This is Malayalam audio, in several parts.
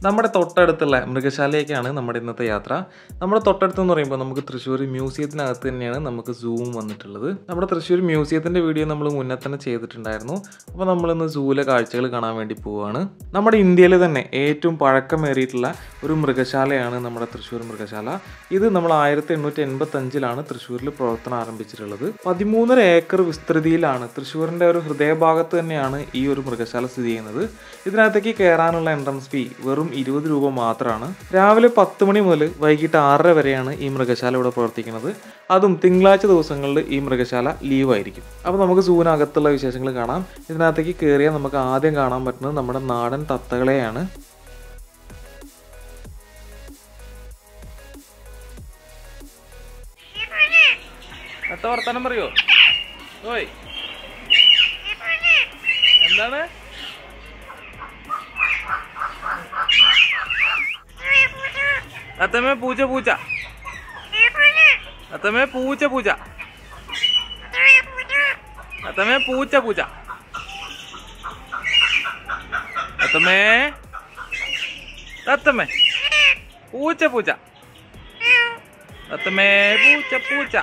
നമ്മുടെ തൊട്ടടുത്തുള്ള മൃഗശാലയൊക്കെയാണ് നമ്മുടെ ഇന്നത്തെ യാത്ര നമ്മുടെ തൊട്ടടുത്ത് എന്ന് പറയുമ്പോൾ നമുക്ക് തൃശ്ശൂർ മ്യൂസിയത്തിനകത്ത് തന്നെയാണ് നമുക്ക് സൂം വന്നിട്ടുള്ളത് നമ്മുടെ തൃശ്ശൂർ മ്യൂസിയത്തിൻ്റെ വീഡിയോ നമ്മൾ മുന്നേ തന്നെ ചെയ്തിട്ടുണ്ടായിരുന്നു അപ്പോൾ നമ്മളിന്ന് സൂവിലെ കാഴ്ചകൾ കാണാൻ വേണ്ടി പോവുകയാണ് നമ്മുടെ ഇന്ത്യയിൽ തന്നെ ഏറ്റവും പഴക്കമേറിയിട്ടുള്ള ഒരു മൃഗശാലയാണ് നമ്മുടെ തൃശ്ശൂർ മൃഗശാല ഇത് നമ്മൾ ആയിരത്തി എണ്ണൂറ്റി എൺപത്തി അഞ്ചിലാണ് തൃശ്ശൂരിൽ പ്രവർത്തനം ആരംഭിച്ചിട്ടുള്ളത് പതിമൂന്നര ഏക്കർ വിസ്തൃതിയിലാണ് തൃശ്ശൂരിൻ്റെ ഒരു ഹൃദയഭാഗത്ത് തന്നെയാണ് ഈ ഒരു മൃഗശാല സ്ഥിതി ചെയ്യുന്നത് ഇതിനകത്തേക്ക് കയറാനുള്ള എൻട്രൻസ് ഫീ വെറും ഇരുപത് രൂപ മാത്രമാണ് രാവിലെ പത്ത് മണി മുതൽ വൈകിട്ട് ആറര വരെയാണ് ഈ മൃഗശാല ഇവിടെ പ്രവർത്തിക്കുന്നത് അതും തിങ്കളാഴ്ച ദിവസങ്ങളിൽ ഈ മൃഗശാല ലീവ് ആയിരിക്കും അപ്പോൾ നമുക്ക് സൂവിനകത്തുള്ള വിശേഷങ്ങൾ കാണാം ഇതിനകത്തേക്ക് കയറിയാൽ നമുക്ക് ആദ്യം കാണാൻ പറ്റുന്നത് നമ്മുടെ നാടൻ തത്തകളെയാണ് തത്ത വർത്താനം പറയോ ഓയ് എന്താണ് തത്തമ്മേ പൂച്ച പൂച്ച തത്തമ്മേ പൂച്ച പൂച്ച തത്തമ്മേ പൂച്ച പൂച്ച തത്തമ്മേ തത്തമ്മേ പൂച്ച പൂച്ച തത്തമ്മേ പൂച്ച പൂച്ച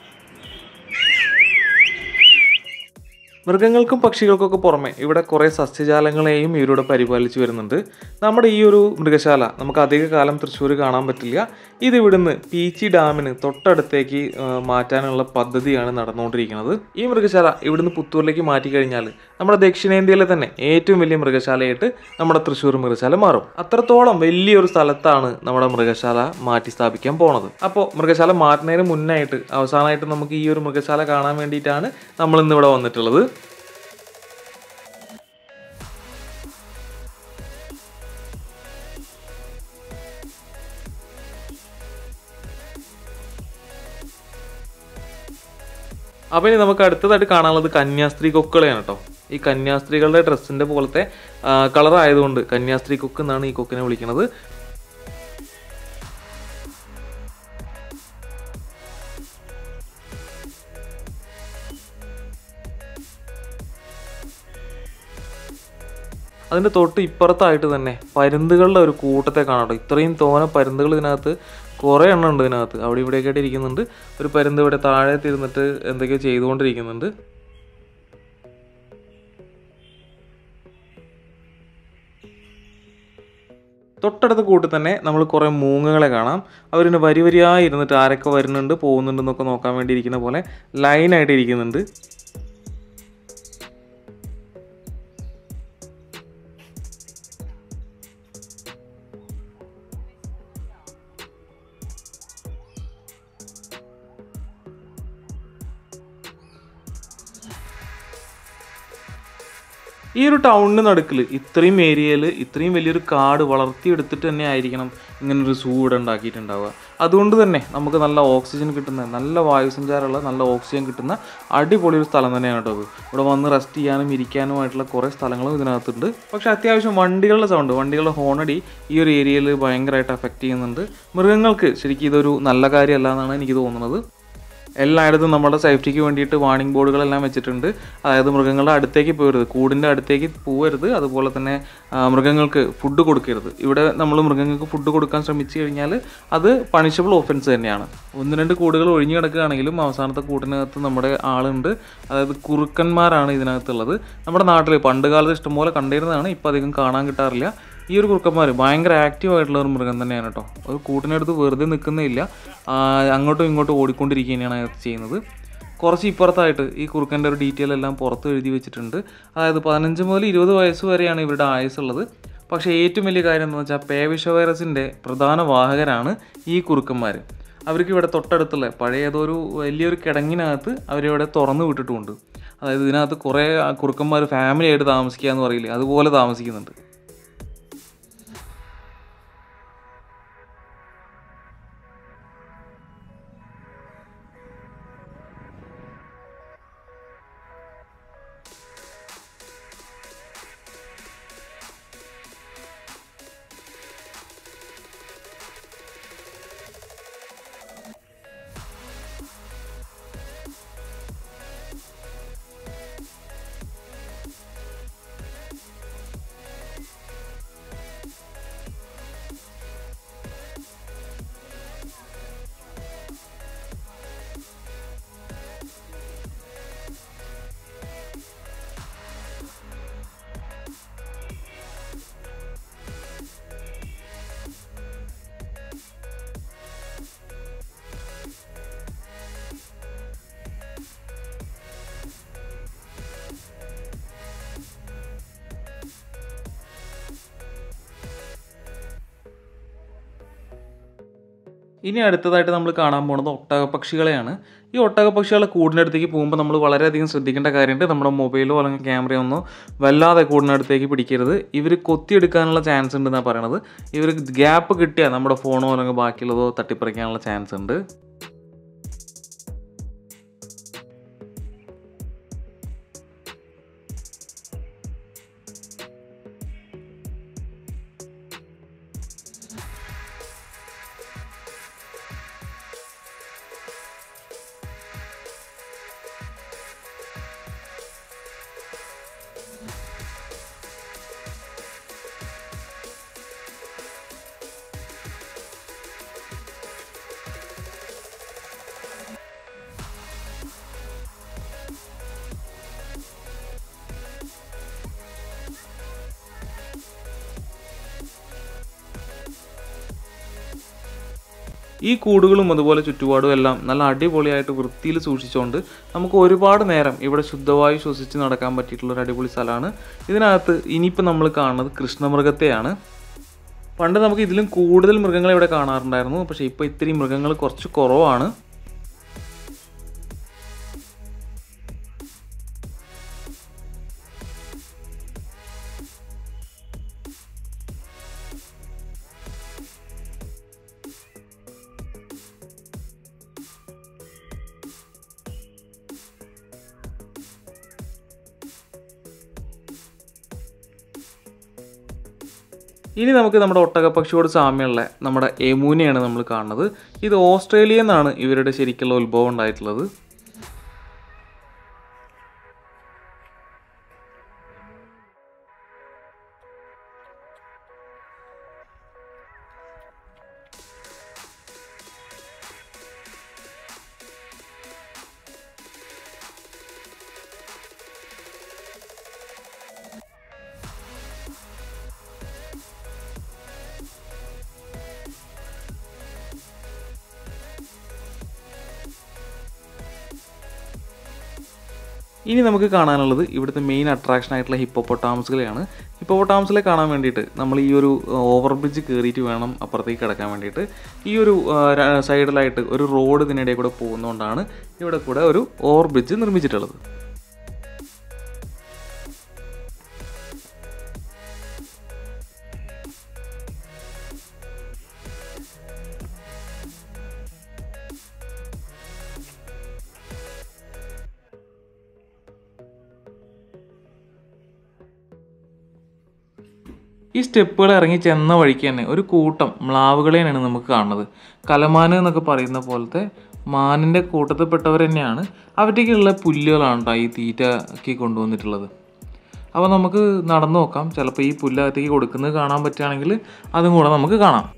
മൃഗങ്ങൾക്കും പക്ഷികൾക്കൊക്കെ പുറമെ ഇവിടെ കുറേ സസ്യജാലങ്ങളെയും ഇവരുടെ പരിപാലിച്ചു വരുന്നുണ്ട് നമ്മുടെ ഈ ഒരു മൃഗശാല നമുക്ക് അധിക കാലം തൃശ്ശൂർ കാണാൻ പറ്റില്ല ഇത് ഇവിടുന്ന് പീച്ചി ഡാമിന് തൊട്ടടുത്തേക്ക് ആ, മാറ്റാനുള്ള പദ്ധതിയാണ് നടന്നുകൊണ്ടിരിക്കുന്നത് ഈ മൃഗശാല ഇവിടുന്ന് പുത്തൂരിലേക്ക് മാറ്റി കഴിഞ്ഞാൽ നമ്മുടെ ദക്ഷിണേന്ത്യയിലെ തന്നെ ഏറ്റവും വലിയ മൃഗശാലയായിട്ട് നമ്മുടെ തൃശ്ശൂർ മൃഗശാല മാറും അത്രത്തോളം വലിയൊരു സ്ഥലത്താണ് നമ്മുടെ മൃഗശാല മാറ്റി സ്ഥാപിക്കാൻ പോണത് അപ്പോൾ മൃഗശാല മാറ്റുന്നതിന് മുന്നായിട്ട് അവസാനമായിട്ട് നമുക്ക് ഈ ഒരു മൃഗശാല കാണാൻ വേണ്ടിയിട്ടാണ് നമ്മൾ ഇന്ന് ഇവിടെ വന്നിട്ടുള്ളത് അപ്പോൾ ഇനി നമുക്ക് അടുത്തതായിട്ട് കാണാനുള്ളത് കന്യാസ്ത്രീ കൊക്കുകളെയാണ് കേട്ടോ ഈ കന്യാസ്ത്രീകളുടെ ഡ്രസ്സിന്റെ പോലത്തെ കളർ ആയതുകൊണ്ട് കന്യാസ്ത്രീ കൊക്ക് എന്നാണ് ഈ കൊക്കിനെ വിളിക്കുന്നത് അതിൻ്റെ തൊട്ട് ഇപ്പുറത്തായിട്ട് തന്നെ പരുന്തുകളുടെ ഒരു കൂട്ടത്തെ കാണാം കേട്ടോ ഇത്രയും തോന പരുന്തുകൾ ഇതിനകത്ത് കുറേ എണ്ണം ഉണ്ട് ഇതിനകത്ത് അവിടെ ഇവിടെയൊക്കെ ആയിട്ട് ഇരിക്കുന്നുണ്ട് ഒരു പരുന്ത് ഇവിടെ താഴെ തിരുന്നിട്ട് എന്തൊക്കെയോ ചെയ്തുകൊണ്ടിരിക്കുന്നുണ്ട് തൊട്ടടുത്ത കൂട്ടിൽ തന്നെ നമ്മൾ കുറേ മൂങ്ങകളെ കാണാം അവരിന് വരി വരിയായി ഇരുന്നിട്ട് ആരൊക്കെ വരുന്നുണ്ട് പോകുന്നുണ്ടെന്നൊക്കെ നോക്കാൻ വേണ്ടി ഇരിക്കുന്ന പോലെ ലൈനായിട്ട് ഇരിക്കുന്നുണ്ട് ഈ ഒരു ടൗണിന് നടുക്കിൽ ഇത്രയും ഏരിയയിൽ ഇത്രയും വലിയൊരു കാട് വളർത്തിയെടുത്തിട്ട് തന്നെ ആയിരിക്കണം ഇങ്ങനൊരു സൂ ഇവിടെ ഉണ്ടാക്കിയിട്ടുണ്ടാവുക അതുകൊണ്ട് തന്നെ നമുക്ക് നല്ല ഓക്സിജൻ കിട്ടുന്ന നല്ല വായുസഞ്ചാരമുള്ള നല്ല ഓക്സിജൻ കിട്ടുന്ന അടിപൊളി ഒരു സ്ഥലം തന്നെയാണ് കേട്ടോ ഇത് ഇവിടെ വന്ന് റെസ്റ്റ് ചെയ്യാനും ഇരിക്കാനുമായിട്ടുള്ള കുറേ സ്ഥലങ്ങളും ഇതിനകത്തുണ്ട് പക്ഷേ അത്യാവശ്യം വണ്ടികളുടെ സൗണ്ട് വണ്ടികളുടെ ഹോണടി ഈ ഒരു ഏരിയയിൽ ഭയങ്കരമായിട്ട് അഫക്റ്റ് ചെയ്യുന്നുണ്ട് മൃഗങ്ങൾക്ക് ശരിക്കും ഇതൊരു നല്ല കാര്യമല്ല എന്നാണ് എനിക്ക് തോന്നുന്നത് എല്ലായിടത്തും നമ്മുടെ സേഫ്റ്റിക്ക് വേണ്ടിയിട്ട് വാർണിംഗ് ബോർഡുകളെല്ലാം വെച്ചിട്ടുണ്ട് അതായത് മൃഗങ്ങളുടെ അടുത്തേക്ക് പോകരുത് കൂടിൻ്റെ അടുത്തേക്ക് പോകരുത് അതുപോലെ തന്നെ ആ, മൃഗങ്ങൾക്ക് ഫുഡ് കൊടുക്കരുത് ഇവിടെ നമ്മൾ മൃഗങ്ങൾക്ക് ഫുഡ് കൊടുക്കാൻ ശ്രമിച്ചു കഴിഞ്ഞാൽ അത് പണിഷബിൾ ഓഫൻസ് തന്നെയാണ് ഒന്ന് രണ്ട് കൂടുകൾ ഒഴിഞ്ഞു കിടക്കുകയാണെങ്കിലും അവസാനത്തെ കൂട്ടിനകത്ത് നമ്മുടെ ആളുണ്ട് അതായത് കുറുക്കന്മാരാണ് ഇതിനകത്തുള്ളത് നമ്മുടെ നാട്ടിൽ പണ്ട് കാലത്ത് ഇഷ്ടംപോലെ കണ്ടിരുന്നതാണ് ഇപ്പോൾ അധികം കാണാൻ കിട്ടാറില്ല ഈ ഒരു കുറുക്കന്മാർ ഭയങ്കര ആക്റ്റീവ് ആയിട്ടുള്ള ഒരു മൃഗം തന്നെയാണ് കേട്ടോ ഒരു കൂട്ടിനടുത്ത് വെറുതെ നിൽക്കുന്നില്ല അങ്ങോട്ടും ഇങ്ങോട്ടും ഓടിക്കൊണ്ടിരിക്കുകയാണ് അതിനകത്ത് ചെയ്യുന്നത് കുറച്ച് ഇപ്പുറത്തായിട്ട് ഈ കുറുക്കൻ്റെ ഒരു ഡീറ്റെയിൽ എല്ലാം പുറത്ത് എഴുതി വെച്ചിട്ടുണ്ട് അതായത് പതിനഞ്ച് മുതൽ ഇരുപത് വയസ്സ് വരെയാണ് ഇവരുടെ ആയുസ്സുള്ളത് പക്ഷേ ഏറ്റവും വലിയ കാര്യം എന്താണെന്ന് വെച്ചാൽ പേവിഷ വൈറസിൻ്റെ പ്രധാന വാഹകരാണ് ഈ കുറുക്കന്മാർ അവർക്ക് ഇവിടെ തൊട്ടടുത്തുള്ള പഴയ ഏതോ ഒരു വലിയൊരു കിടങ്ങിനകത്ത് അവരിവിടെ തുറന്നു വിട്ടിട്ടുമുണ്ട് അതായത് ഇതിനകത്ത് കുറേ കുറുക്കന്മാർ ഫാമിലി ആയിട്ട് താമസിക്കുക എന്ന് പറയില്ലേ അതുപോലെ താമസിക്കുന്നുണ്ട് ഇനി അടുത്തതായിട്ട് നമ്മൾ കാണാൻ പോകുന്നത് ഒട്ടകപ്പക്ഷികളെയാണ് ഈ ഒട്ടകപ്പക്ഷികളെ കൂടിനടുത്തേക്ക് പോകുമ്പോൾ നമ്മൾ വളരെയധികം ശ്രദ്ധിക്കേണ്ട കാര്യമുണ്ട് നമ്മുടെ മൊബൈലോ അല്ലെങ്കിൽ ക്യാമറയോ ഒന്നും വല്ലാതെ കൂടിനടുത്തേക്ക് പിടിക്കരുത് ഇവർ കൊത്തിയെടുക്കാനുള്ള ചാൻസ് ഉണ്ടെന്നാണ് പറയണത് ഇവർ ഗ്യാപ്പ് കിട്ടിയാൽ നമ്മുടെ ഫോണോ അല്ലെങ്കിൽ ബാക്കിയുള്ളതോ തട്ടിപ്പറിക്കാനുള്ള ചാൻസ് ഉണ്ട് ഈ കൂടുകളും അതുപോലെ ചുറ്റുപാടും എല്ലാം നല്ല അടിപൊളിയായിട്ട് വൃത്തിയിൽ സൂക്ഷിച്ചുകൊണ്ട് നമുക്ക് ഒരുപാട് നേരം ഇവിടെ ശുദ്ധവായു ശ്വസിച്ച് നടക്കാൻ പറ്റിയിട്ടുള്ള ഒരു അടിപൊളി സ്ഥലമാണ് ഇതിനകത്ത് ഇനിയിപ്പോൾ നമ്മൾ കാണുന്നത് കൃഷ്ണമൃഗത്തെയാണ് പണ്ട് നമുക്ക് ഇതിലും കൂടുതൽ മൃഗങ്ങളെ ഇവിടെ കാണാറുണ്ടായിരുന്നു പക്ഷേ ഇപ്പോൾ ഇത്തിരി മൃഗങ്ങൾ കുറച്ച് കുറവാണ് ഇനി നമുക്ക് നമ്മുടെ ഒട്ടകപ്പക്ഷിയോട് സാമ്യമുള്ള നമ്മുടെ എമൂനെയാണ് നമ്മൾ കാണുന്നത് ഇത് ഓസ്ട്രേലിയയിൽ നിന്നാണ് ഇവരുടെ ശരിക്കുള്ള ഉത്ഭവം ഉണ്ടായിട്ടുള്ളത് ഇനി നമുക്ക് കാണാനുള്ളത് ഇവിടുത്തെ മെയിൻ അട്രാക്ഷൻ ആയിട്ടുള്ള ഹിപ്പോപ്പൊട്ടാമസുകളെയാണ് ഹിപ്പോപ്പൊട്ടാമസിലെ കാണാൻ വേണ്ടിയിട്ട് നമ്മൾ ഈ ഒരു ഓവർ ബ്രിഡ്ജ് കയറിയിട്ട് വേണം അപ്പുറത്തേക്ക് കിടക്കാൻ വേണ്ടിയിട്ട് ഈ ഒരു ആ, ര- സൈഡിലായിട്ട് ഒരു റോഡ് ഇതിനിടയിൽ കൂടെ പോകുന്നതുകൊണ്ടാണ് ഇവിടെ കൂടെ ഒരു ഓവർ ബ്രിഡ്ജ് നിർമ്മിച്ചിട്ടുള്ളത് ഈ സ്റ്റെപ്പുകൾ ഇറങ്ങി ചെന്ന വഴിക്ക് തന്നെ ഒരു കൂട്ടം മ്ലാവുകളെയാണ് നമുക്ക് കാണുന്നത് കലമാന് എന്നൊക്കെ പറയുന്ന പോലത്തെ മാനിൻ്റെ കൂട്ടത്തിൽപ്പെട്ടവർ തന്നെയാണ് അവറ്റേക്കുള്ള പുല്ലുകളാണ് കേട്ടോ ഈ തീറ്റയ്ക്ക് കൊണ്ടുവന്നിട്ടുള്ളത് അപ്പോൾ നമുക്ക് നടന്നു നോക്കാം ചിലപ്പോൾ ഈ പുല്ലകത്തേക്ക് കൊടുക്കുന്നത് കാണാൻ പറ്റുകയാണെങ്കിൽ അതും കൂടെ നമുക്ക് കാണാം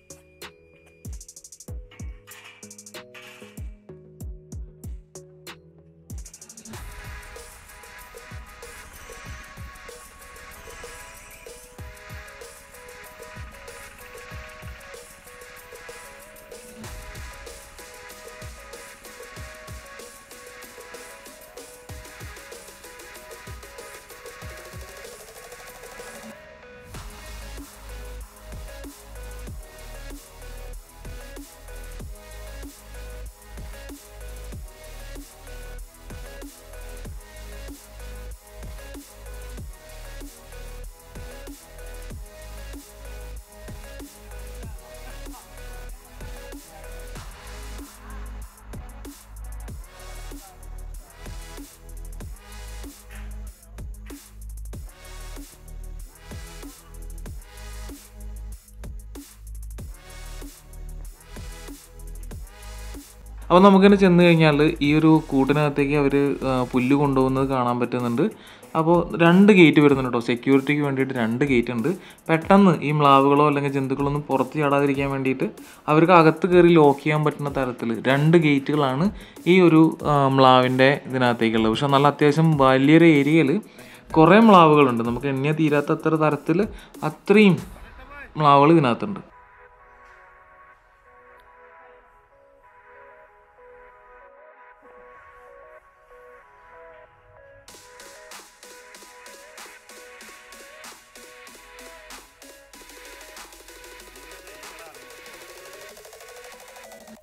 അപ്പോൾ നമുക്കിങ്ങനെ ചെന്ന് കഴിഞ്ഞാൽ ഈ ഒരു കൂട്ടിനകത്തേക്ക് അവർ പുല്ല് കൊണ്ടുപോകുന്നത് കാണാൻ പറ്റുന്നുണ്ട് അപ്പോൾ രണ്ട് ഗേറ്റ് വരുന്നുണ്ട് കേട്ടോ സെക്യൂരിറ്റിക്ക് വേണ്ടിയിട്ട് രണ്ട് ഗേറ്റ് ഉണ്ട് പെട്ടെന്ന് ഈ മ്ലാവുകളോ അല്ലെങ്കിൽ ജന്തുക്കളൊന്നും പുറത്ത് ചാടാതിരിക്കാൻ വേണ്ടിയിട്ട് അവർക്ക് അകത്ത് കയറി ലോക്ക് ചെയ്യാൻ പറ്റുന്ന തരത്തിൽ രണ്ട് ഗേറ്റുകളാണ് ഈ ഒരു ആ, മ്ലാവിൻ്റെ ഇതിനകത്തേക്കുള്ളത് പക്ഷെ നല്ല അത്യാവശ്യം വലിയൊരു ഏരിയയിൽ കുറേ മ്ലാവുകളുണ്ട് നമുക്ക് എണ്ണിയാൽ തീരാത്ത അത്ര തരത്തിൽ അത്രയും മ്ലാവുകൾ ഇതിനകത്തുണ്ട്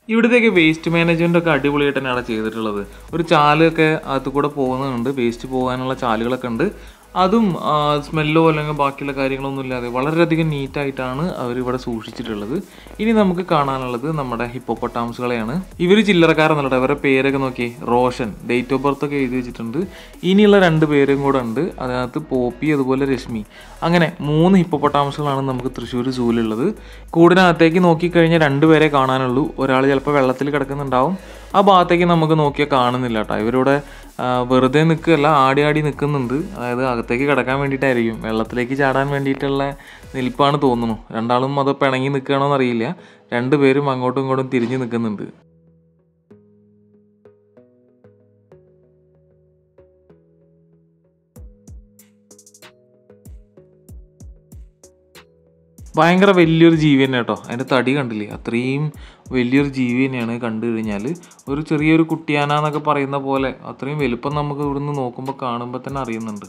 ഇവിടത്തേക്ക് വേസ്റ്റ് മാനേജ്മെന്റ് ഒക്കെ അടിപൊളിയായിട്ട് തന്നെയാണ് ചെയ്തിട്ടുള്ളത് ഒരു ചാലൊക്കെ അകത്ത് കൂടെ പോകുന്നുണ്ട് വേസ്റ്റ് പോകാനുള്ള ചാലുകളൊക്കെ ഉണ്ട് അതും സ്മെല്ലോ അല്ലെങ്കിൽ ബാക്കിയുള്ള കാര്യങ്ങളൊന്നും ഇല്ലാതെ വളരെയധികം നീറ്റായിട്ടാണ് അവർ ഇവിടെ സൂക്ഷിച്ചിട്ടുള്ളത് ഇനി നമുക്ക് കാണാനുള്ളത് നമ്മുടെ ഹിപ്പോപ്പൊട്ടാംസുകളെയാണ് ഇവർ ചില്ലറക്കാരെന്നല്ല അവരുടെ പേരൊക്കെ നോക്കി റോഷൻ ഡേറ്റ് ഓഫ് ബർത്ത് ഒക്കെ എഴുതി വെച്ചിട്ടുണ്ട് ഇനിയുള്ള രണ്ട് പേരും കൂടെ ഉണ്ട് അതിനകത്ത് പോപ്പി അതുപോലെ രശ്മി അങ്ങനെ മൂന്ന് ഹിപ്പോപ്പൊട്ടാംസുകളാണ് നമുക്ക് തൃശ്ശൂർ സൂവിലുള്ളത് കൂടിനകത്തേക്ക് നോക്കിക്കഴിഞ്ഞാൽ രണ്ടുപേരെ കാണാനുള്ളൂ ഒരാൾ ചിലപ്പോൾ വെള്ളത്തിൽ കിടക്കുന്നുണ്ടാവും ആ ഭാഗത്തേക്ക് നമുക്ക് നോക്കിയാൽ കാണുന്നില്ല കേട്ടോ ഇവരിവിടെ ആ, വെറുതെ നിൽക്കുകയല്ല ആടി ആടി നിൽക്കുന്നുണ്ട് അതായത് അകത്തേക്ക് കിടക്കാൻ വേണ്ടിയിട്ടായിരിക്കും വെള്ളത്തിലേക്ക് ചാടാൻ വേണ്ടിയിട്ടുള്ള നിൽപ്പാണ് തോന്നുന്നു രണ്ടാളും അത് പിണങ്ങി നിൽക്കുകയാണോ എന്നറിയില്ല രണ്ടുപേരും അങ്ങോട്ടും ഇങ്ങോട്ടും തിരിഞ്ഞ് നിൽക്കുന്നുണ്ട് ഭയങ്കര വലിയൊരു ജീവി തന്നെ കേട്ടോ അതിൻ്റെ തടി കണ്ടില്ലേ അത്രയും വലിയൊരു ജീവി തന്നെയാണ് കണ്ടു കഴിഞ്ഞാൽ ഒരു ചെറിയൊരു കുട്ടിയാന എന്നൊക്കെ പറയുന്ന പോലെ അത്രയും വലുപ്പം നമുക്ക് ഇവിടുന്ന് നോക്കുമ്പോൾ കാണുമ്പോൾ തന്നെ അറിയുന്നുണ്ട്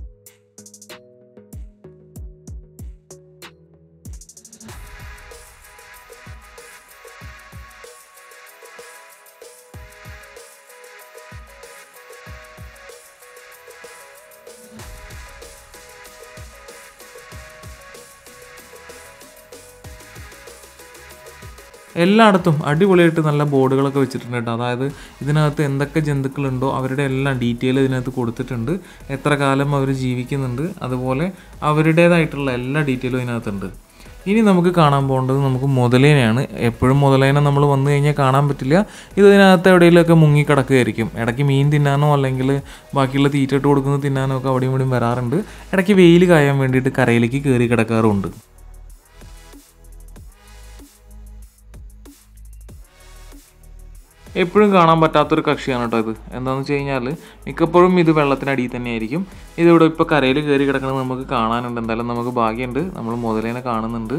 എല്ലായിടത്തും അടിപൊളിയായിട്ട് നല്ല ബോർഡുകളൊക്കെ വെച്ചിട്ടുണ്ട് കേട്ടോ അതായത് ഇതിനകത്ത് എന്തൊക്കെ ജന്തുക്കളുണ്ടോ അവരുടെ എല്ലാം ഡീറ്റെയിൽ ഇതിനകത്ത് കൊടുത്തിട്ടുണ്ട് എത്ര കാലം അവർ ജീവിക്കുന്നുണ്ട് അതുപോലെ അവരുടേതായിട്ടുള്ള എല്ലാ ഡീറ്റെയിലും ഇതിനകത്തുണ്ട് ഇനി നമുക്ക് കാണാൻ പോകേണ്ടത് നമുക്ക് മുതലേനെയാണ് എപ്പോഴും മുതലേനെ നമ്മൾ വന്നു കഴിഞ്ഞാൽ കാണാൻ പറ്റില്ല ഇത് ഇതിനകത്ത് എവിടെയെങ്കിലുമൊക്കെ മുങ്ങിക്കിടക്കുകയായിരിക്കും ഇടയ്ക്ക് മീൻ തിന്നാനോ അല്ലെങ്കിൽ ബാക്കിയുള്ള തീറ്റ ഇട്ട് കൊടുക്കുന്നത് തിന്നാനോ ഒക്കെ അവിടെയും ഇവിടെയും വരാറുണ്ട് ഇടയ്ക്ക് വെയിൽ കായാൻ വേണ്ടിയിട്ട് കരയിലേക്ക് കയറി കിടക്കാറുമുണ്ട് എപ്പോഴും കാണാൻ പറ്റാത്തൊരു കക്ഷിയാണ് കേട്ടോ ഇത് എന്താണെന്ന് വെച്ച് കഴിഞ്ഞാൽ മിക്കപ്പോഴും ഇത് വെള്ളത്തിനടിയിൽ തന്നെയായിരിക്കും ഇതിവിടെ ഇപ്പോൾ കരയിൽ കയറി കിടക്കുന്നത് നമുക്ക് കാണാനുണ്ട് എന്തായാലും നമുക്ക് ഭാഗ്യമുണ്ട് നമ്മൾ മുതലേനെ കാണുന്നുണ്ട്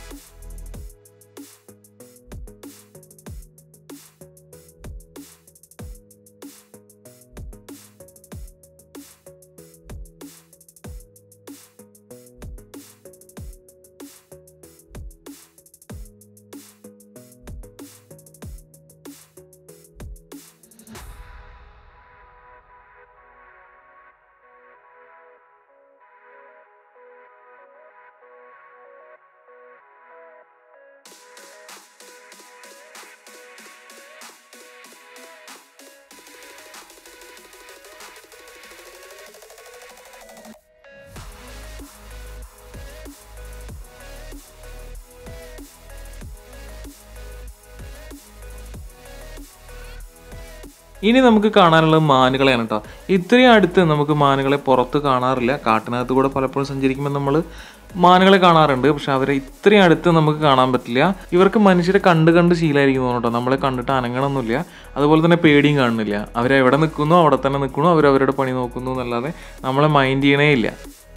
ഇനി നമുക്ക് കാണാനുള്ളത് മാനുകളെയാണ് കേട്ടോ ഇത്രയും അടുത്ത് നമുക്ക് മാനുകളെ പുറത്ത് കാണാറില്ല കാട്ടിനകത്ത് കൂടെ പലപ്പോഴും സഞ്ചരിക്കുമ്പോൾ നമ്മൾ മാനുകളെ കാണാറുണ്ട് പക്ഷെ അവരെ ഇത്രയും അടുത്ത് നമുക്ക് കാണാൻ പറ്റില്ല ഇവർക്ക് മനുഷ്യരെ കണ്ട് കണ്ട് ശീലമായിരിക്കും കേട്ടോ നമ്മളെ കണ്ടിട്ട് അനങ്ങണമൊന്നുമില്ല അതുപോലെ തന്നെ പേടിയും കാണുന്നില്ല അവരെവിടെ നിൽക്കുന്നു അവിടെ തന്നെ നിൽക്കുന്നു അവരവരുടെ പണി നോക്കുന്നു എന്നല്ലാതെ നമ്മളെ മൈൻഡ് ചെയ്യണേ ഇല്ല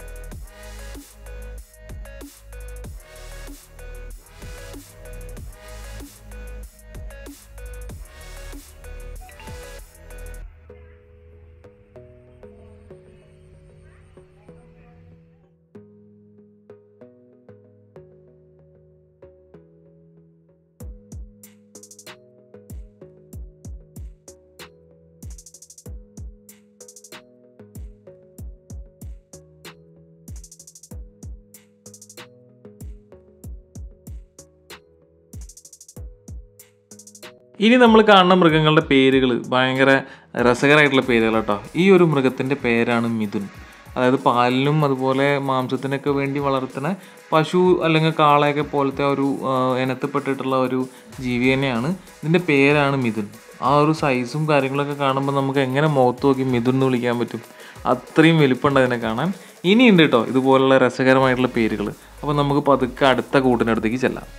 ഇനി നമ്മൾ കാണുന്ന മൃഗങ്ങളുടെ പേരുകൾ ഭയങ്കര രസകരമായിട്ടുള്ള പേരുകൾ കേട്ടോ ഈ ഒരു മൃഗത്തിൻ്റെ പേരാണ് മിഥുൻ അതായത് പാലിനും അതുപോലെ മാംസത്തിനൊക്കെ വേണ്ടി വളർത്തുന്ന പശു അല്ലെങ്കിൽ കാളയൊക്കെ പോലത്തെ ഒരു ആ, ഇനത്തിൽപ്പെട്ടിട്ടുള്ള ഒരു ജീവി തന്നെയാണ് ഇതിൻ്റെ പേരാണ് മിഥുൻ ആ ഒരു സൈസും കാര്യങ്ങളൊക്കെ കാണുമ്പോൾ നമുക്ക് എങ്ങനെ മുഖത്ത് നോക്കി മിഥുൻ എന്ന് വിളിക്കാൻ പറ്റും അത്രയും വലിപ്പമുണ്ട് അതിനെ കാണാൻ ഇനിയുണ്ട് കേട്ടോ ഇതുപോലുള്ള രസകരമായിട്ടുള്ള പേരുകൾ അപ്പോൾ നമുക്ക് പതുക്കെ അടുത്ത കൂട്ടിനടുത്തേക്ക് ചെല്ലാം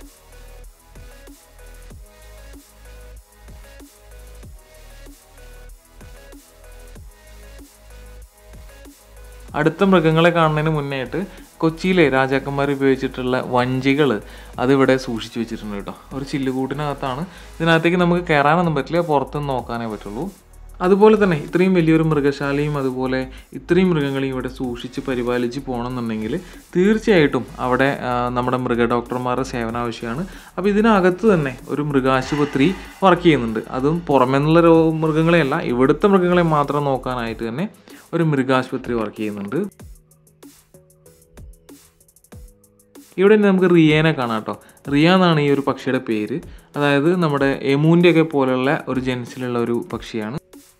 അടുത്ത മൃഗങ്ങളെ കാണുന്നതിന് മുന്നേ ആയിട്ട് കൊച്ചിയിലെ രാജാക്കന്മാർ ഉപയോഗിച്ചിട്ടുള്ള വഞ്ചികൾ അതിവിടെ സൂക്ഷിച്ചു വെച്ചിട്ടുണ്ട് കേട്ടോ ഒരു ചില്ലുകൂട്ടിനകത്താണ് ഇതിനകത്തേക്ക് നമുക്ക് കയറാനൊന്നും പറ്റില്ല പുറത്തുനിന്ന് നോക്കാനേ പറ്റുള്ളൂ അതുപോലെ തന്നെ ഇത്രയും വലിയൊരു മൃഗശാലയും അതുപോലെ ഇത്രയും മൃഗങ്ങളെയും ഇവിടെ സൂക്ഷിച്ച് പരിപാലിച്ച് പോകണമെന്നുണ്ടെങ്കിൽ തീർച്ചയായിട്ടും അവിടെ ആ, നമ്മുടെ മൃഗ ഡോക്ടർമാരുടെ സേവനം ആവശ്യമാണ് അപ്പോൾ ഇതിനകത്ത് തന്നെ ഒരു മൃഗാശുപത്രി വർക്ക് ചെയ്യുന്നുണ്ട് അതും പുറമേ നിന്നുള്ള രോ മൃഗങ്ങളെയല്ല ഇവിടുത്തെ മൃഗങ്ങളെ മാത്രം നോക്കാനായിട്ട് തന്നെ ഒരു മൃഗാശുപത്രി വർക്ക് ചെയ്യുന്നുണ്ട് ഇവിടെ ഇനി നമുക്ക് റിയേനെ കാണാം കേട്ടോ റിയ എന്നാണ് ഈ ഒരു പക്ഷിയുടെ പേര് അതായത് നമ്മുടെ എമൂൻ്റെ ഒക്കെ പോലെയുള്ള ഒരു ജെൻസിലുള്ള ഒരു പക്ഷിയാണ്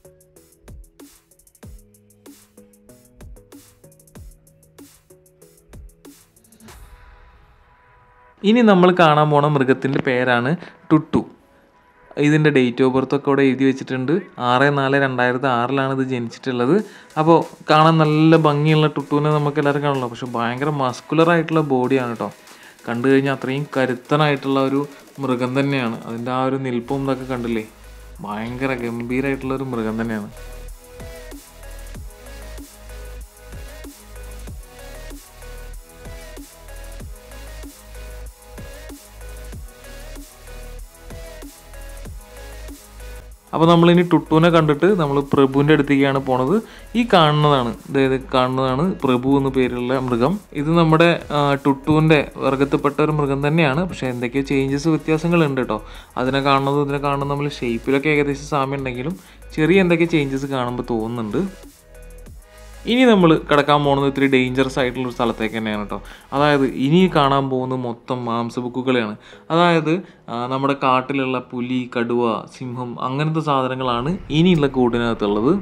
ഇനി നമ്മൾ കാണാൻ പോണ മൃഗത്തിൻ്റെ പേരാണ് ടുട്ടു ഇതിൻ്റെ ഡേറ്റ് ഓഫ് ബർത്ത് ഒക്കെ ഇവിടെ എഴുതി വെച്ചിട്ടുണ്ട് ആറ് നാല് രണ്ടായിരത്തി ആറിലാണ് ഇത് ജനിച്ചിട്ടുള്ളത് അപ്പോൾ കാണാൻ നല്ല ഭംഗിയുള്ള ടുട്ടുവിനെ നമുക്ക് എല്ലാവരും കാണുള്ളൂ പക്ഷെ ഭയങ്കര മസ്കുലർ ആയിട്ടുള്ള ബോഡിയാണ് കേട്ടോ കണ്ടു കഴിഞ്ഞാൽ അത്രയും കരുത്തനായിട്ടുള്ള ഒരു മൃഗം തന്നെയാണ് അതിൻ്റെ ആ ഒരു നിൽപ്പും ഇതൊക്കെ കണ്ടില്ലേ ഭയങ്കര ഗംഭീരമായിട്ടുള്ള ഒരു മൃഗം തന്നെയാണ് അപ്പോൾ നമ്മളിനി ടുട്ടുവിനെ കണ്ടിട്ട് നമ്മൾ പ്രഭുവിൻ്റെ അടുത്തേക്കാണ് പോണത് ഈ കാണുന്നതാണ് അതായത് കാണുന്നതാണ് പ്രഭു എന്ന് പേരുള്ള മൃഗം ഇത് നമ്മുടെ ആ, ടുട്ടുവിൻ്റെ വർഗത്തിൽപ്പെട്ട ഒരു മൃഗം തന്നെയാണ് പക്ഷേ എന്തൊക്കെയോ ചേഞ്ചസ് വ്യത്യാസങ്ങളുണ്ട് കേട്ടോ അതിനെ കാണുന്നതും ഇതിനെ കാണുന്നത് നമ്മൾ ഷേപ്പിലൊക്കെ ഏകദേശം സാമ്യം ഉണ്ടെങ്കിലും ചെറിയ എന്തൊക്കെ ചേഞ്ചസ് കാണുമ്പോൾ തോന്നുന്നുണ്ട് ഇനി നമ്മൾ കിടക്കാൻ പോകുന്നത് ഇത്തിരി ഡേഞ്ചറസ് ആയിട്ടുള്ള ഒരു സ്ഥലത്തേക്ക് തന്നെയാണ് കേട്ടോ അതായത് ഇനി കാണാൻ പോകുന്നത് മൊത്തം മാംസബുക്കുകളെയാണ് അതായത് ആ, നമ്മുടെ കാട്ടിലുള്ള പുലി കടുവ സിംഹം അങ്ങനത്തെ സാധനങ്ങളാണ് ഇനിയുള്ള കൂടിനകത്തുള്ളത്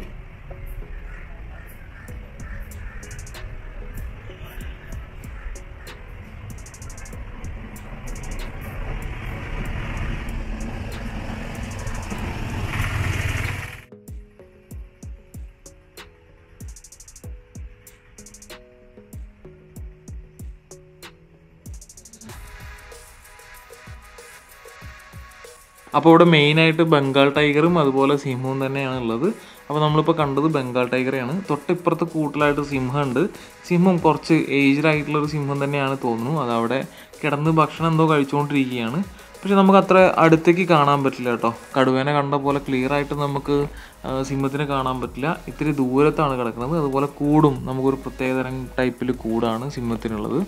അപ്പോൾ ഇവിടെ മെയിനായിട്ട് ബംഗാൾ ടൈഗറും അതുപോലെ സിംഹവും തന്നെയാണ് ഉള്ളത് അപ്പോൾ നമ്മളിപ്പോൾ കണ്ടത് ബംഗാൾ ടൈഗറെയാണ് തൊട്ടിപ്പുറത്ത് കൂട്ടിലായിട്ട് സിംഹമുണ്ട് സിംഹം കുറച്ച് ഏജ്ഡ് ആയിട്ടുള്ള ഒരു സിംഹം തന്നെയാണ് തോന്നുന്നു അതവിടെ കിടന്ന് ഭക്ഷണം എന്തോ കഴിച്ചുകൊണ്ടിരിക്കുകയാണ് പക്ഷെ നമുക്ക് അത്ര അടുത്തേക്ക് കാണാൻ പറ്റില്ല കേട്ടോ കടുവേനെ കണ്ട പോലെ ക്ലിയർ ആയിട്ട് നമുക്ക് ആ, സിംഹത്തിനെ കാണാൻ പറ്റില്ല ഇത്തിരി ദൂരത്താണ് കിടക്കുന്നത് അതുപോലെ കൂടും നമുക്കൊരു പ്രത്യേകതരം ടൈപ്പിൽ കൂടാണ് സിംഹത്തിനുള്ളത്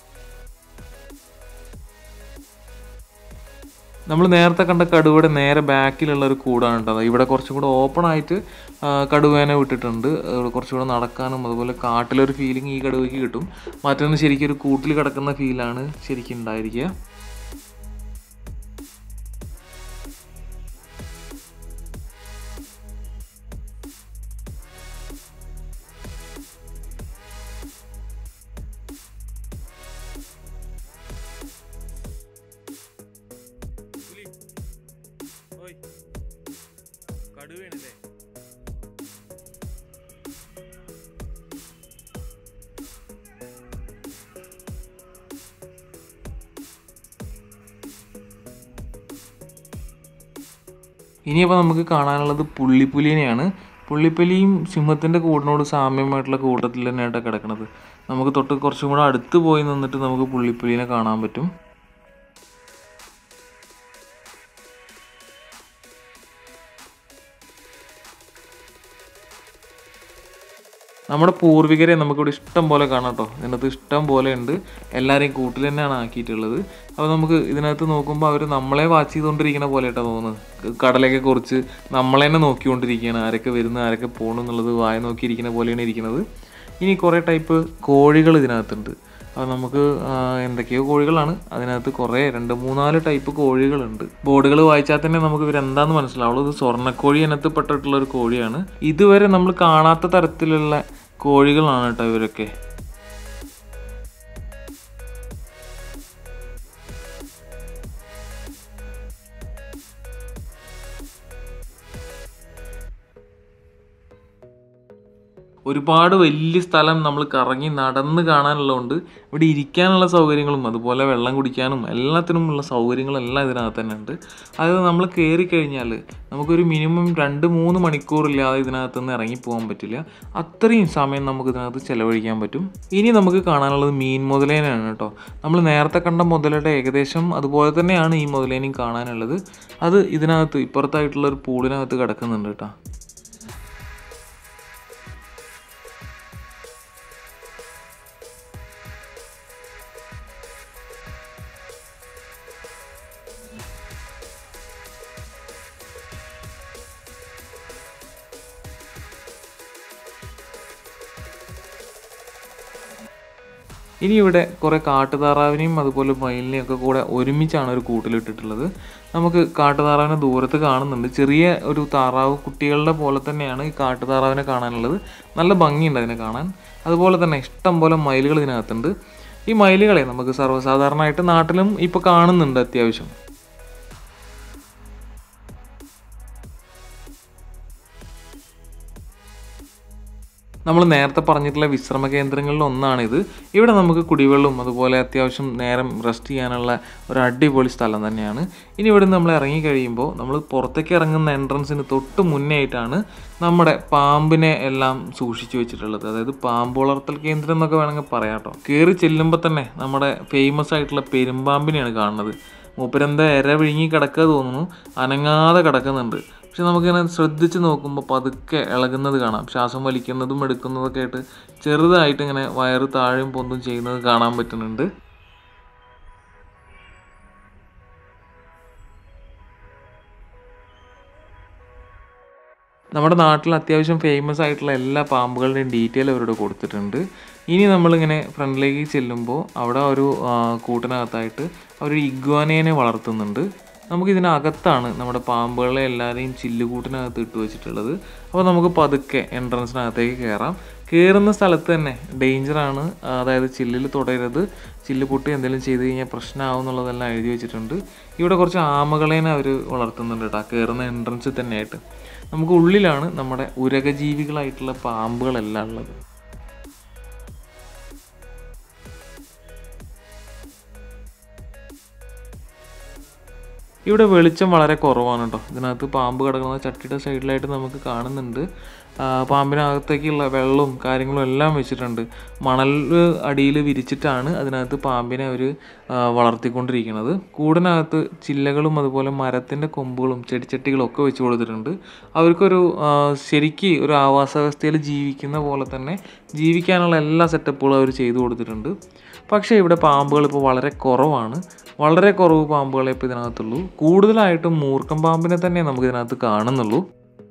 നമ്മൾ നേരത്തെ കണ്ട കടുവയുടെ നേരെ ബാക്കിലുള്ള ഒരു കൂടാണ് കേട്ടോ ഇവിടെ കുറച്ചും കൂടെ ഓപ്പൺ ആയിട്ട് ആ, കടുവേനെ വിട്ടിട്ടുണ്ട് അവിടെ കുറച്ചും കൂടെ നടക്കാനും അതുപോലെ കാട്ടിലൊരു ഫീലിംഗ് ഈ കടുവയ്ക്ക് കിട്ടും മറ്റൊന്ന് ശരിക്കും ഒരു കൂട്ടിൽ കിടക്കുന്ന ഫീലാണ് ശരിക്കും ഉണ്ടായിരിക്കുക കടുവയാണല്ലേ ഇനിയിപ്പോൾ നമുക്ക് കാണാനുള്ളത് പുള്ളിപ്പുലിനെയാണ് പുള്ളിപ്പുലിയും സിംഹത്തിൻ്റെ കൂടിനോട് സാമ്യമായിട്ടുള്ള കൂട്ടത്തിൽ തന്നെയായിട്ടാണ് കിടക്കുന്നത് നമുക്ക് തൊട്ട് കുറച്ചും കൂടെ അടുത്ത് പോയി നിന്നിട്ട് നമുക്ക് പുള്ളിപ്പുലിനെ കാണാൻ പറ്റും നമ്മുടെ പൂർവികരെ നമുക്കിവിടെ ഇഷ്ടം പോലെ കാണാം കേട്ടോ ഇതിനകത്ത് ഇഷ്ടം പോലെ ഉണ്ട് എല്ലാവരെയും കൂട്ടിൽ തന്നെയാണ് ആക്കിയിട്ടുള്ളത് അപ്പോൾ നമുക്ക് ഇതിനകത്ത് നോക്കുമ്പോൾ അവർ നമ്മളെ വാച്ച് ചെയ്തുകൊണ്ടിരിക്കുന്ന പോലെയായിട്ടാണ് തോന്നുന്നത് കടലൊക്കെ കുറിച്ച് നമ്മളെ തന്നെ നോക്കിക്കൊണ്ടിരിക്കുകയാണ് ആരൊക്കെ വരുന്നു ആരൊക്കെ പോകണം എന്നുള്ളത് വായ നോക്കിയിരിക്കുന്ന പോലെയാണ് ഇരിക്കുന്നത് ഇനി കുറേ ടൈപ്പ് കോഴികൾ ഇതിനകത്തുണ്ട് അപ്പോൾ നമുക്ക് ആ, എന്തൊക്കെയോ കോഴികളാണ് അതിനകത്ത് കുറേ രണ്ട് മൂന്നാല് ടൈപ്പ് കോഴികളുണ്ട് ബോർഡുകൾ വായിച്ചാൽ തന്നെ നമുക്ക് ഇവരെന്താന്ന് മനസ്സിലാവുള്ളൂ ഇത് സ്വർണ്ണക്കോഴി ഇനത്തിൽ പെട്ടിട്ടുള്ള ഒരു കോഴിയാണ് ഇതുവരെ നമ്മൾ കാണാത്ത തരത്തിലുള്ള കോഴികളാണ് കേട്ടോ ഇവരൊക്കെ ഒരുപാട് വലിയ സ്ഥലം നമ്മൾ കറങ്ങി നടന്ന് കാണാനുള്ളതുകൊണ്ട് ഇവിടെ ഇരിക്കാനുള്ള സൗകര്യങ്ങളും അതുപോലെ വെള്ളം കുടിക്കാനും എല്ലാത്തിനുമുള്ള സൗകര്യങ്ങളെല്ലാം ഇതിനകത്ത് തന്നെ ഉണ്ട് അതായത് നമ്മൾ കയറി കഴിഞ്ഞാൽ നമുക്കൊരു മിനിമം രണ്ട് മൂന്ന് മണിക്കൂറില്ലാതെ ഇതിനകത്ത് നിന്ന് ഇറങ്ങി പോകാൻ പറ്റില്ല അത്രയും സമയം നമുക്ക് ഇതിനകത്ത് ചിലവഴിക്കാൻ പറ്റും ഇനി നമുക്ക് കാണാനുള്ളത് മീൻ മുതലേനാണ് കേട്ടോ നമ്മൾ നേരത്തെ കണ്ട മുതലയുടെ ഏകദേശം അതുപോലെ തന്നെയാണ് ഈ മുതലേനയും കാണാനുള്ളത് അത് ഇതിനകത്ത് ഇപ്പുറത്തായിട്ടുള്ള ഒരു പൂളിനകത്ത് കിടക്കുന്നുണ്ട് കേട്ടോ ഇനി ഇവിടെ കുറേ കാട്ടുതാറാവിനെയും അതുപോലെ മയിലിനെയും ഒക്കെ കൂടെ ഒരുമിച്ചാണ് ഒരു കൂട്ടിലിട്ടിട്ടുള്ളത് നമുക്ക് കാട്ടുതാറാവിനെ ദൂരത്ത് കാണുന്നുണ്ട് ചെറിയ ഒരു താറാവ് കുട്ടികളുടെ പോലെ തന്നെയാണ് ഈ കാട്ടുതാറാവിനെ കാണാനുള്ളത് നല്ല ഭംഗിയുണ്ട് അതിനെ കാണാൻ അതുപോലെ തന്നെ ഇഷ്ടം പോലെ മയിലുകൾ ഇതിനകത്തുണ്ട് ഈ മയിലുകളെ നമുക്ക് സർവ്വസാധാരണമായിട്ട് നാട്ടിലും ഇപ്പോൾ കാണുന്നുണ്ട് അത്യാവശ്യം നമ്മൾ നേരത്തെ പറഞ്ഞിട്ടുള്ള വിശ്രമ കേന്ദ്രങ്ങളിൽ ഒന്നാണിത് ഇവിടെ നമുക്ക് കുടിവെള്ളവും അതുപോലെ അത്യാവശ്യം നേരം റെസ്റ്റ് ചെയ്യാനുള്ള ഒരു അടിപൊളി സ്ഥലം തന്നെയാണ് ഇനി ഇവിടെ നിന്ന് നമ്മൾ ഇറങ്ങി കഴിയുമ്പോൾ നമ്മൾ പുറത്തേക്ക് ഇറങ്ങുന്ന എൻട്രൻസിന് തൊട്ട് മുന്നേ ആയിട്ടാണ് നമ്മുടെ പാമ്പിനെ എല്ലാം സൂക്ഷിച്ചു വെച്ചിട്ടുള്ളത് അതായത് പാമ്പ് വളർത്തൽ കേന്ദ്രം എന്നൊക്കെ വേണമെങ്കിൽ പറയാം കേട്ടോ കയറി ചെല്ലുമ്പോൾ തന്നെ നമ്മുടെ ഫേമസ് ആയിട്ടുള്ള പെരുമ്പാമ്പിനെയാണ് കാണുന്നത് മൂപ്പരെന്താ ഇര വിഴുങ്ങി കിടക്കുക തോന്നുന്നു അനങ്ങാതെ കിടക്കുന്നുണ്ട് പക്ഷെ നമുക്കിങ്ങനെ ശ്രദ്ധിച്ച് നോക്കുമ്പോൾ പതുക്കെ ഇളകുന്നത് കാണാം ശ്വാസം വലിക്കുന്നതും എടുക്കുന്നതൊക്കെ ആയിട്ട് ചെറുതായിട്ട് ഇങ്ങനെ വയറ് താഴെയും പൊന്തും ചെയ്യുന്നത് കാണാൻ പറ്റുന്നുണ്ട് നമ്മുടെ നാട്ടിൽ അത്യാവശ്യം ഫേമസ് ആയിട്ടുള്ള എല്ലാ പാമ്പുകളുടെയും ഡീറ്റെയിൽ അവരോട് കൊടുത്തിട്ടുണ്ട് ഇനി നമ്മളിങ്ങനെ ഫ്രണ്ടിലേക്ക് ചെല്ലുമ്പോൾ അവിടെ ഒരു ആ, കൂട്ടിനകത്തായിട്ട് അവർ ഇഗ്വാനേനെ വളർത്തുന്നുണ്ട് നമുക്ക് ഇതിനകത്താണ് നമ്മുടെ പാമ്പുകളെ എല്ലാവരെയും ചില്ലുകൂട്ടിനകത്ത് ഇട്ട് വെച്ചിട്ടുള്ളത് അപ്പോൾ നമുക്ക് പതുക്കെ എൻട്രൻസിനകത്തേക്ക് കയറാം കയറുന്ന സ്ഥലത്ത് തന്നെ ഡേഞ്ചറാണ് അതായത് ചില്ലിൽ തുടരരുത് ചില്ല് പൊട്ടി എന്തെങ്കിലും ചെയ്ത് കഴിഞ്ഞാൽ പ്രശ്നമാവും എന്നുള്ളതെല്ലാം എഴുതി വെച്ചിട്ടുണ്ട് ഇവിടെ കുറച്ച് ആമകളേനെ അവർ വളർത്തുന്നുണ്ട് കേട്ടോ കയറുന്ന എൻട്രൻസിൽ തന്നെയായിട്ട് നമുക്ക് ഉള്ളിലാണ് നമ്മുടെ ഉരകജീവികളായിട്ടുള്ള പാമ്പുകളെല്ലാം ഉള്ളത് ഇവിടെ വെളിച്ചം വളരെ കുറവാണ് കേട്ടോ ഇതിനകത്ത് പാമ്പ് കിടക്കുന്ന ചട്ടിയുടെ സൈഡിലായിട്ട് നമുക്ക് കാണുന്നുണ്ട് ആ, പാമ്പിനകത്തേക്കുള്ള വെള്ളവും കാര്യങ്ങളും എല്ലാം വെച്ചിട്ടുണ്ട് മണൽ അടിയിൽ വിരിച്ചിട്ടാണ് അതിനകത്ത് പാമ്പിനെ അവർ വളർത്തിക്കൊണ്ടിരിക്കുന്നത് കൂടിനകത്ത് ചില്ലകളും അതുപോലെ മരത്തിൻ്റെ കൊമ്പുകളും ചെടിച്ചട്ടികളും ഒക്കെ വെച്ച് കൊടുത്തിട്ടുണ്ട് അവർക്കൊരു ആ, ശരിക്ക് ഒരു ആവാസ വ്യവസ്ഥയിൽ ജീവിക്കുന്ന പോലെ തന്നെ ജീവിക്കാനുള്ള എല്ലാ സെറ്റപ്പുകളും അവർ ചെയ്തു കൊടുത്തിട്ടുണ്ട് പക്ഷേ ഇവിടെ പാമ്പുകൾ ഇപ്പോൾ വളരെ കുറവാണ് വളരെ കുറവ് പാമ്പുകളെ ഇപ്പോൾ ഇതിനകത്തുള്ളൂ കൂടുതലായിട്ടും മൂർക്കം പാമ്പിനെ തന്നെ നമുക്ക് ഇതിനകത്ത് കാണുന്നുള്ളൂ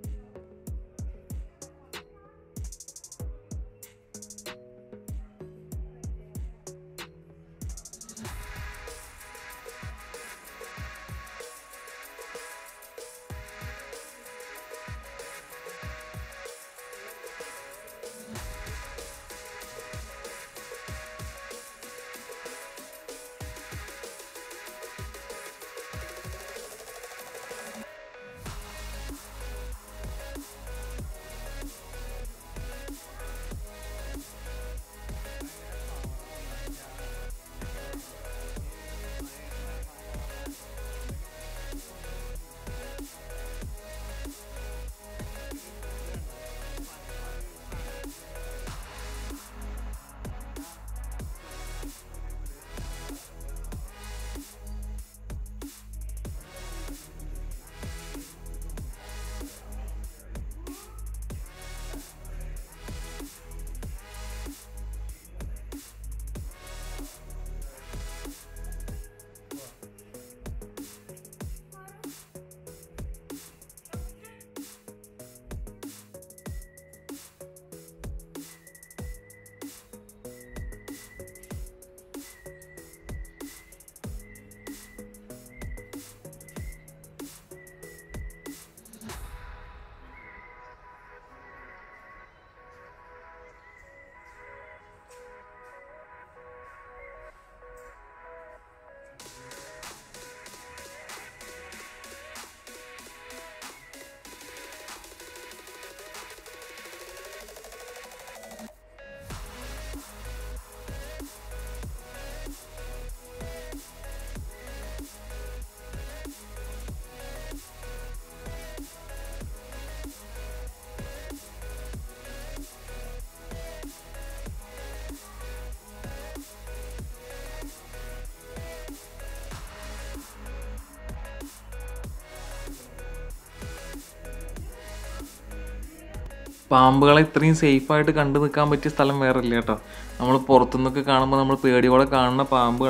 പാമ്പുകളെ ഇത്രയും സേഫായിട്ട് കണ്ടു നിൽക്കാൻ പറ്റിയ സ്ഥലം വേറെ ഇല്ല കേട്ടോ നമ്മൾ പുറത്തുനിന്നൊക്കെ കാണുമ്പോൾ നമ്മൾ പേടിയോടെ കാണുന്ന പാമ്പുകളെ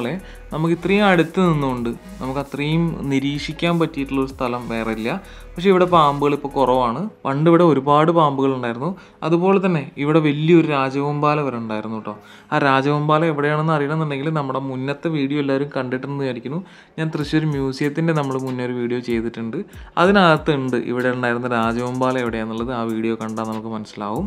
നമുക്ക് ഇത്രയും അടുത്ത് നിന്നുകൊണ്ട് നമുക്ക് അത്രയും നിരീക്ഷിക്കാൻ പറ്റിയിട്ടുള്ള ഒരു സ്ഥലം വേറെ ഇല്ല പക്ഷേ ഇവിടെ പാമ്പുകൾ ഇപ്പോൾ കുറവാണ് പണ്ട് ഇവിടെ ഒരുപാട് പാമ്പുകൾ ഉണ്ടായിരുന്നു അതുപോലെ തന്നെ ഇവിടെ വലിയൊരു രാജവമ്പാല വരെ ഉണ്ടായിരുന്നു കേട്ടോ ആ രാജവമ്പാല എവിടെയാണെന്ന് അറിയണമെന്നുണ്ടെങ്കിൽ നമ്മുടെ മുന്നത്തെ വീഡിയോ എല്ലാവരും കണ്ടിട്ടുണ്ടെന്ന് വിചാരിക്കുന്നു ഞാൻ തൃശ്ശൂർ മ്യൂസിയത്തിൻ്റെ നമ്മൾ മുന്നേ ഒരു വീഡിയോ ചെയ്തിട്ടുണ്ട് അതിനകത്തുണ്ട് ഇവിടെ ഉണ്ടായിരുന്ന രാജവമ്പാല എവിടെയാണെന്നുള്ളത് ആ വീഡിയോ കണ്ടാൽ നമുക്ക് മനസ്സിലാവും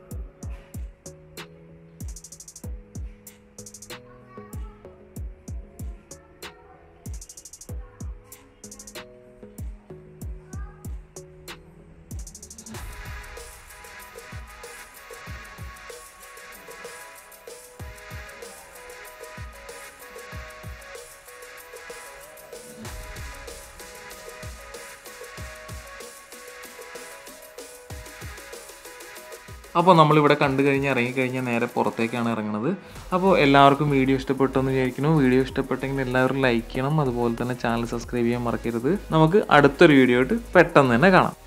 അപ്പോൾ നമ്മളിവിടെ കണ്ടു കഴിഞ്ഞ് ഇറങ്ങിക്കഴിഞ്ഞാൽ നേരെ പുറത്തേക്കാണ് ഇറങ്ങുന്നത് അപ്പോൾ എല്ലാവർക്കും വീഡിയോ ഇഷ്ടപ്പെട്ടെന്ന് വിചാരിക്കുന്നു വീഡിയോ ഇഷ്ടപ്പെട്ടെങ്കിൽ എല്ലാവരും ലൈക്ക് ചെയ്യണം അതുപോലെ തന്നെ ചാനൽ സബ്സ്ക്രൈബ് ചെയ്യാൻ മറക്കരുത് നമുക്ക് അടുത്തൊരു വീഡിയോ ആയിട്ട് പെട്ടെന്ന് തന്നെ കാണാം